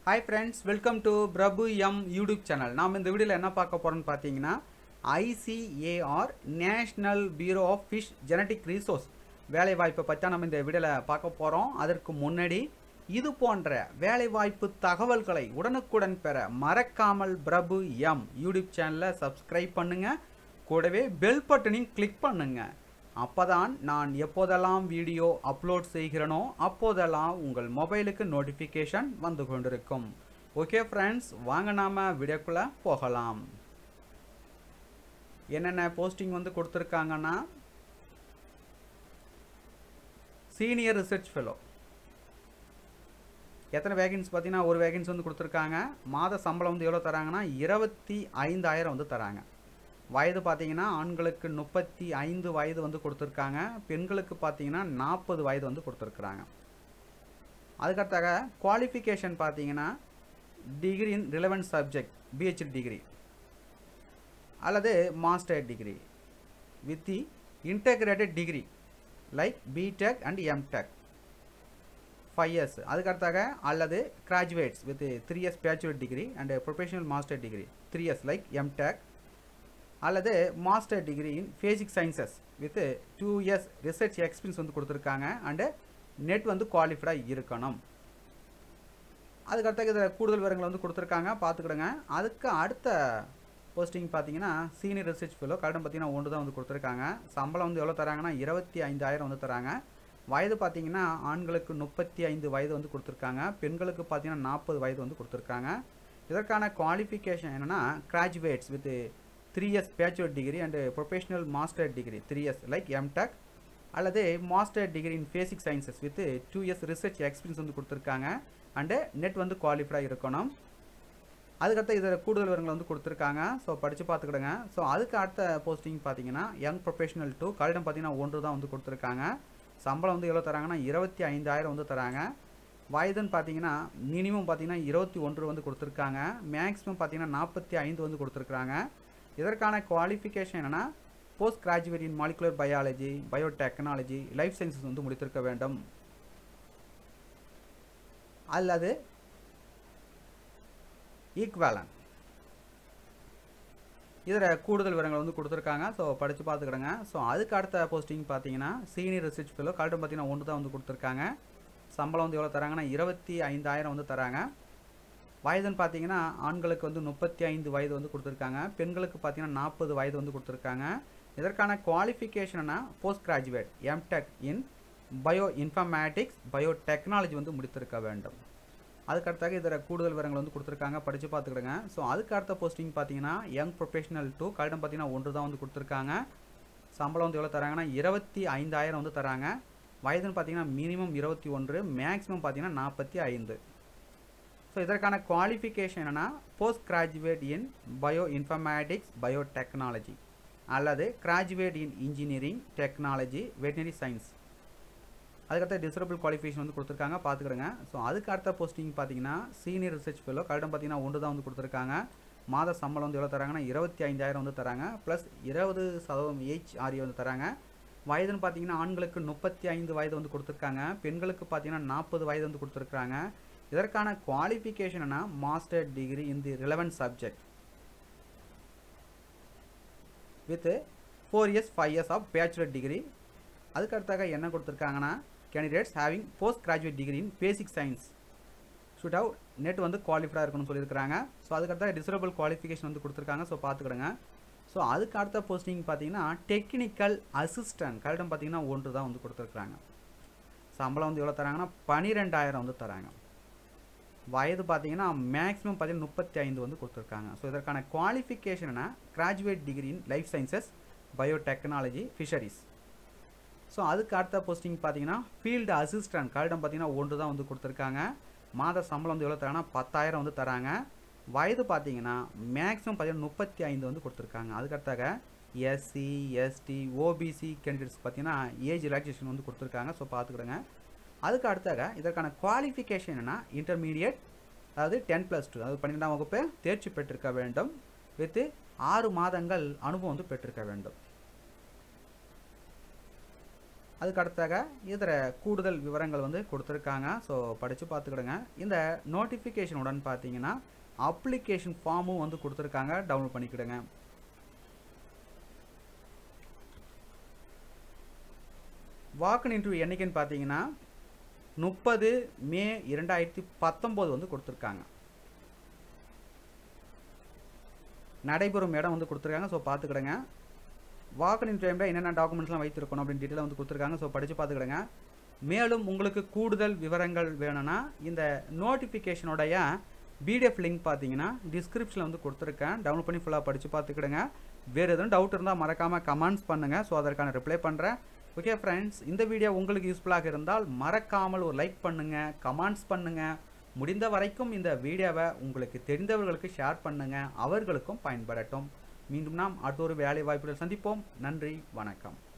hi friends welcome to Prabhu M YouTube channel நாம் இந்த வீடியோவில் என்ன பார்க்க போகிறோம்னு பார்த்தீங்கன்னா ICAR national bureau of fish genetic resource வேலைவாய்ப்பை பற்றி நம்ம இந்த வீடியோவில் பார்க்க போகிறோம் அதற்கு முன்னாடி இது போன்ற வேலைவாய்ப்பு தகவல்களை உடனுக்குடன் பெற மறக்காமல் பிரபு எம் யூடியூப் சேனலை சப்ஸ்கிரைப் பண்ணுங்கள் கூடவே பெல் பட்டனையும் கிளிக் பண்ணுங்கள் அப்பதான் நான் எப்போதெல்லாம் வீடியோ அப்லோட் செய்கிறேனோ அப்போதெல்லாம் உங்கள் மொபைலுக்கு நோட்டிஃபிகேஷன் வந்து கொண்டிருக்கும் ஓகே ஃப்ரெண்ட்ஸ் வாங்க நாம வீடியோக்குள்ளே போகலாம் என்னென்ன போஸ்டிங் வந்து கொடுத்துருக்காங்கன்னா சீனியர் ரிசர்ச் ஃபெலோ எத்தனை வேகன்ஸ் பார்த்தீங்கன்னா ஒரு வேகன்ஸ் வந்து கொடுத்துருக்காங்க மாத சம்பளம் வந்து எவ்வளோ தராங்கன்னா இருபத்தி ஐந்தாயிரம் வந்து தராங்க வயது பார்த்தீங்கன்னா ஆண்களுக்கு முப்பத்தி ஐந்து வயது வந்து கொடுத்துருக்காங்க பெண்களுக்கு பார்த்தீங்கன்னா நாற்பது வயது வந்து கொடுத்துருக்குறாங்க அதுக்கடுத்தாக குவாலிஃபிகேஷன் பார்த்தீங்கன்னா degree in relevant subject PhD degree அல்லது master degree with the integrated degree like BTech and MTech five years அதுக்கடுத்தாக அல்லது graduates with three years bachelor degree and professional master degree three years like MTech அல்லது master degree in basic sciences with two years research experience வந்து கொடுத்துருக்காங்க and net வந்து குவாலிஃபைடாக இருக்கணும் அதுக்கடுத்த இதில் கூடுதல் விவரங்கள் வந்து கொடுத்துருக்காங்க பார்த்துக்கிடுங்க அதுக்கு அடுத்த போஸ்டிங் பார்த்தீங்கன்னா சீனியர் ரிசர்ச் ஃபெலோ கரடம் பார்த்தீங்கன்னா ஒன்று தான் வந்து கொடுத்துருக்காங்க சம்பளம் வந்து எவ்வளோ தராங்கன்னா இருபத்தி ஐந்தாயிரம் வந்து தராங்க வயது பார்த்தீங்கன்னா ஆண்களுக்கு முப்பத்தி ஐந்து வயது வந்து கொடுத்துருக்காங்க பெண்களுக்கு பார்த்தீங்கன்னா நாற்பது வயது வந்து கொடுத்துருக்காங்க இதற்கான குவாலிஃபிகேஷன் என்னென்னா graduates with three years bachelor degree and professional master degree three years like MTech அல்லது master degree in basic sciences with two years research experience வந்து கொடுத்துருக்காங்க அண்டு நெட் வந்து குவாலிஃபைடாக இருக்கணும் அதுக்கடுத்து இதில் கூடுதல் விவரங்கள் வந்து கொடுத்துருக்காங்க ஸோ படித்து பார்த்துக்கிடுங்க ஸோ அதுக்கு அடுத்த போஸ்டிங் பார்த்தீங்கன்னா யங் ப்ரொஃபஷனல் டூ கல்டம் பார்த்தீங்கன்னா ஒன்று தான் வந்து கொடுத்துருக்காங்க சம்பளம் வந்து எவ்வளோ தராங்கன்னா இருபத்தி ஐந்தாயிரம் வந்து தராங்க வயதுன்னு பார்த்தீங்கன்னா மினிமம் பார்த்தீங்கன்னா இருபத்தி ஒன்று வந்து கொடுத்துருக்காங்க மேக்ஸிமம் பார்த்தீங்கன்னா நாற்பத்தி ஐந்து வந்து கொடுத்துருக்காங்க இதற்கான குவாலிஃபிகேஷன் என்னென்னா post graduate in molecular biology biotechnology life sciences வந்து முடித்திருக்க வேண்டும் அல்லது ஈக்வேலன் இதில் கூடுதல் விவரங்கள் வந்து கொடுத்துருக்காங்க ஸோ படித்து பார்த்துக்கிடுங்க ஸோ அதுக்கு அடுத்த போஸ்டிங் பார்த்தீங்கன்னா சீனியர் ரிசர்ச் ஃபெலோ கரெக்டாக பார்த்தீங்கன்னா ஒன்று தான் வந்து கொடுத்துருக்காங்க சம்பளம் வந்து எவ்வளோ தராங்கன்னா இருபத்தி ஐந்தாயிரம் வந்து தராங்க வயதுன்னு பார்த்தீங்கன்னா ஆண்களுக்கு வந்து முப்பத்தி ஐந்து வயது வந்து கொடுத்துருக்காங்க பெண்களுக்கு பார்த்தீங்கன்னா நாற்பது வயது வந்து கொடுத்துருக்காங்க இதற்கான குவாலிஃபிகேஷன்னா post graduate MTech in bio informatics bio technology வந்து முடித்திருக்க வேண்டும் அதுக்கடுத்தாக இதில் கூடுதல் விவரங்கள் வந்து கொடுத்துருக்காங்க படித்து பார்த்துக்கிடுங்க ஸோ அதுக்கு அடுத்த போஸ்டிங் பார்த்தீங்கன்னா யங் ப்ரொஃபஷனல் டூ கரடம் பார்த்தீங்கன்னா ஒன்று தான் வந்து கொடுத்துருக்காங்க சம்பளம் வந்து எவ்வளோ தராங்கன்னா இருபத்தி ஐந்தாயிரம் வந்து தராங்க வயதுன்னு பார்த்தீங்கன்னா மினிமம் இருபத்தி ஒன்று மேக்ஸிமம் பார்த்தீங்கன்னா நாற்பத்தி ஐந்து ஸோ இதற்கான குவாலிஃபிகேஷன் என்னென்னா post graduate in bio informatics bio technology அல்லது graduate in engineering technology veterinary science அதுக்கடுத்த டிசரபிள் குவாலிஃபிகேஷன் வந்து கொடுத்துருக்காங்க பார்த்துக்கிடுங்க ஸோ அதுக்கு அடுத்த போஸ்டிங் பார்த்தீங்கன்னா சீனியர் ரிசர்ச் ஃபெலோ கரடம் பார்த்தீங்கன்னா ஒன்று தான் வந்து கொடுத்துருக்காங்க மாத சம்பளம் வந்து எவ்வளோ தராங்கன்னா இருபத்தி ஐந்தாயிரம் வந்து தராங்க ப்ளஸ் இருபது சதவீதம் ஹெச்ஆர்ஏ வந்து தராங்க வயதுன்னு பார்த்தீங்கன்னா ஆண்களுக்கு முப்பத்தி ஐந்து வயது வந்து கொடுத்துருக்காங்க பெண்களுக்கு பார்த்தீங்கன்னா நாற்பது வயது வந்து கொடுத்துருக்காங்க இதற்கான குவாலிஃபிகேஷன்னா master degree in the relevant subject with four years five years of bachelor degree அதுக்கடுத்தாக என்ன கொடுத்துருக்காங்கன்னா candidates having post graduate degree in basic science should have NET வந்து குவாலிஃபைடாக இருக்கணும்னு சொல்லியிருக்காங்க ஸோ அதுக்கடுத்த டிசரபிள் குவாலிஃபிகேஷன் வந்து கொடுத்துருக்காங்க ஸோ பார்த்துக்கிடுங்க ஸோ அதுக்கு அடுத்த போஸ்டிங் பார்த்தீங்கன்னா டெக்னிக்கல் அசிஸ்டன்ட் கரெக்டாக பார்த்தீங்கன்னா ஒன்று தான் வந்து கொடுத்துருக்குறாங்க சம்பளம் வந்து எவ்வளோ தராங்கன்னா பன்னிரெண்டாயிரம் வந்து தராங்க வயது பார்த்தீங்கன்னா மேக்ஸிமம் பார்த்தீங்கன்னா முப்பத்தி ஐந்து வந்து கொடுத்துருக்காங்க ஸோ இதற்கான குவாலிஃபிகேஷன்னா graduate degree in life sciences biotechnology fisheries so அதுக்கு அடுத்த போஸ்டிங் பார்த்தீங்கன்னா ஃபீல்டு அசிஸ்டன்ட் கரடம் பார்த்தீங்கன்னா ஒன்று தான் வந்து கொடுத்துருக்காங்க மாத சம்பளம் வந்து எவ்வளோ தராங்கன்னா பத்தாயிரம் வந்து தராங்க வயது பார்த்தீங்கன்னா மேக்ஸிமம் பார்த்தீங்கன்னா முப்பத்தி ஐந்து வந்து கொடுத்துருக்காங்க அதுக்கடுத்தாக எஸ்சி எஸ்டி ஓபிசி கேண்டிடேட்ஸ் பார்த்தீங்கன்னா ஏஜ் ரிலாக்ஸேஷன் வந்து கொடுத்துருக்காங்க ஸோ பார்த்துக்கிடுங்க அதுக்கு அடுத்தாக இதற்கான குவாலிஃபிகேஷன் என்னென்னா இன்டர்மீடியட் அதாவது டென் ப்ளஸ் டூ அதாவது பன்னிரெண்டாம் வகுப்பு தேர்ச்சி பெற்றிருக்க வேண்டும் வித்து ஆறு மாதங்கள் அனுபவம் வந்து பெற்றிருக்க வேண்டும் அதுக்கு அடுத்தாக இதர கூடுதல் விவரங்கள் வந்து கொடுத்துருக்காங்க ஸோ படித்து பார்த்துக்கிடுங்க இந்த நோட்டிஃபிகேஷனுடன் பார்த்தீங்கன்னா அப்ளிகேஷன் ஃபார்மும் வந்து கொடுத்துருக்காங்க டவுன்லோட் பண்ணிக்கிடுங்க வாக்கன் இன்டர்வியூ என்னைக்குன்னு பார்த்தீங்கன்னா முப்பது மே இரண்டாயிரத்தி பத்தொம்போது வந்து கொடுத்துருக்காங்க நடைபெறும் இடம் வந்து கொடுத்துருக்காங்க ஸோ பார்த்துக்கிடுங்க வாக்கன் டைமில் என்னென்ன டாக்குமெண்ட்ஸ்லாம் வைத்திருக்கணும் அப்படின்னு டீட்டெயிலாக வந்து கொடுத்துருக்காங்க ஸோ படித்து பார்த்துக்கிடுங்க மேலும் உங்களுக்கு கூடுதல் விவரங்கள் வேணும்னா இந்த நோட்டிஃபிகேஷனுடைய பிடிஎஃப் லிங்க் பார்த்தீங்கன்னா டிஸ்கிரிப்ஷனில் வந்து கொடுத்துருக்கேன் டவுன்லோட் பண்ணி ஃபுல்லாக படித்து பார்த்துக்கிடுங்க வேறு எதுவும் டவுட் இருந்தால் மறக்காமல் கமெண்ட்ஸ் பண்ணுங்கள் ஸோ அதற்கான ரிப்ளை பண்ணுறேன் ஓகே ஃப்ரெண்ட்ஸ் இந்த வீடியோ உங்களுக்கு யூஸ்ஃபுல்லாக இருந்தால் மறக்காமல் ஒரு லைக் பண்ணுங்கள் கமெண்ட்ஸ் பண்ணுங்கள் முடிந்த வரைக்கும் இந்த வீடியோவை உங்களுக்கு தெரிந்தவர்களுக்கு ஷேர் பண்ணுங்கள் அவர்களுக்கும் பயன்படட்டும் மீண்டும் நாம் அடுத்த ஒரு வேலை வாய்ப்புகள் சந்திப்போம் நன்றி வணக்கம்